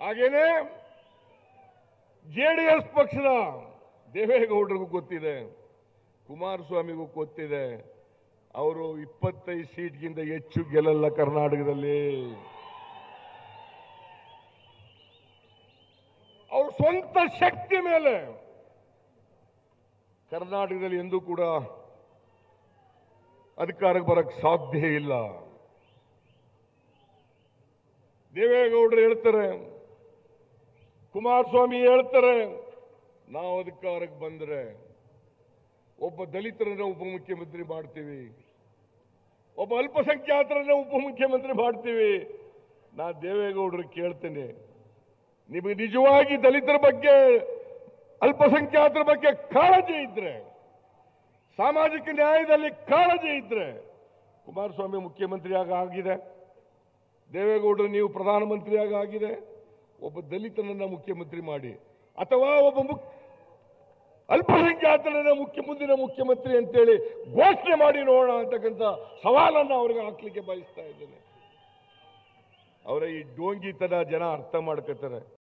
ಹಾಗೇನೆ ಜೆಡಿಎಸ್ ಪಕ್ಷದ ದೇವೇಗೌಡರಿಗೂ ಗೊತ್ತಿದೆ ಕುಮಾರಸ್ವಾಮಿಗೂ ಗೊತ್ತಿದೆ ಅವರು ಇಪ್ಪತ್ತೈದು ಸೀಟ್ಗಿಂತ ಹೆಚ್ಚು ಗೆಲ್ಲಲ್ಲ ಕರ್ನಾಟಕದಲ್ಲಿ ಅವ್ರ ಸ್ವಂತ ಶಕ್ತಿ ಮೇಲೆ ಕರ್ನಾಟಕದಲ್ಲಿ ಎಂದೂ ಕೂಡ ಅಧಿಕಾರಕ್ಕೆ ಬರಕ್ಕೆ ಸಾಧ್ಯ ಇಲ್ಲ ದೇವೇಗೌಡರು ಹೇಳ್ತಾರೆ ಕುಮಾರಸ್ವಾಮಿ ಹೇಳ್ತಾರೆ ನಾವು ಅಧಿಕಾರಕ್ಕೆ ಬಂದ್ರೆ ಒಬ್ಬ ದಲಿತರನ್ನ ಉಪಮುಖ್ಯಮಂತ್ರಿ ಮಾಡ್ತೀವಿ ಒಬ್ಬ ಅಲ್ಪಸಂಖ್ಯಾತರನ್ನ ಉಪಮುಖ್ಯಮಂತ್ರಿ ಮಾಡ್ತೀವಿ ನಾ ದೇವೇಗೌಡರು ಕೇಳ್ತೇನೆ ನಿಮಗೆ ನಿಜವಾಗಿ ದಲಿತರ ಬಗ್ಗೆ ಅಲ್ಪಸಂಖ್ಯಾತರ ಬಗ್ಗೆ ಕಾಳಜಿ ಇದ್ರೆ ಸಾಮಾಜಿಕ ನ್ಯಾಯದಲ್ಲಿ ಕಾಳಜಿ ಇದ್ರೆ ಕುಮಾರಸ್ವಾಮಿ ಮುಖ್ಯಮಂತ್ರಿಯಾಗ ಆಗಿದೆ ದೇವೇಗೌಡರು ನೀವು ಪ್ರಧಾನಮಂತ್ರಿಯಾಗ ಆಗಿದೆ ಒಬ್ಬ ದಲಿತನನ್ನ ಮುಖ್ಯಮಂತ್ರಿ ಮಾಡಿ ಅಥವಾ ಒಬ್ಬ ಮುಕ್ ಅಲ್ಪಸಂಖ್ಯಾತರನ್ನ ಮುಖ್ಯ ಮುಂದಿನ ಮುಖ್ಯಮಂತ್ರಿ ಅಂತೇಳಿ ಘೋಷಣೆ ಮಾಡಿ ನೋಡೋಣ ಅಂತಕ್ಕಂಥ ಸವಾಲನ್ನು ಅವ್ರಿಗೆ ಹಾಕ್ಲಿಕ್ಕೆ ಬಯಸ್ತಾ ಇದ್ದೇನೆ ಅವರ ಈ ಡೋಂಗಿತನ ಜನ ಅರ್ಥ ಮಾಡ್ಕೋತಾರೆ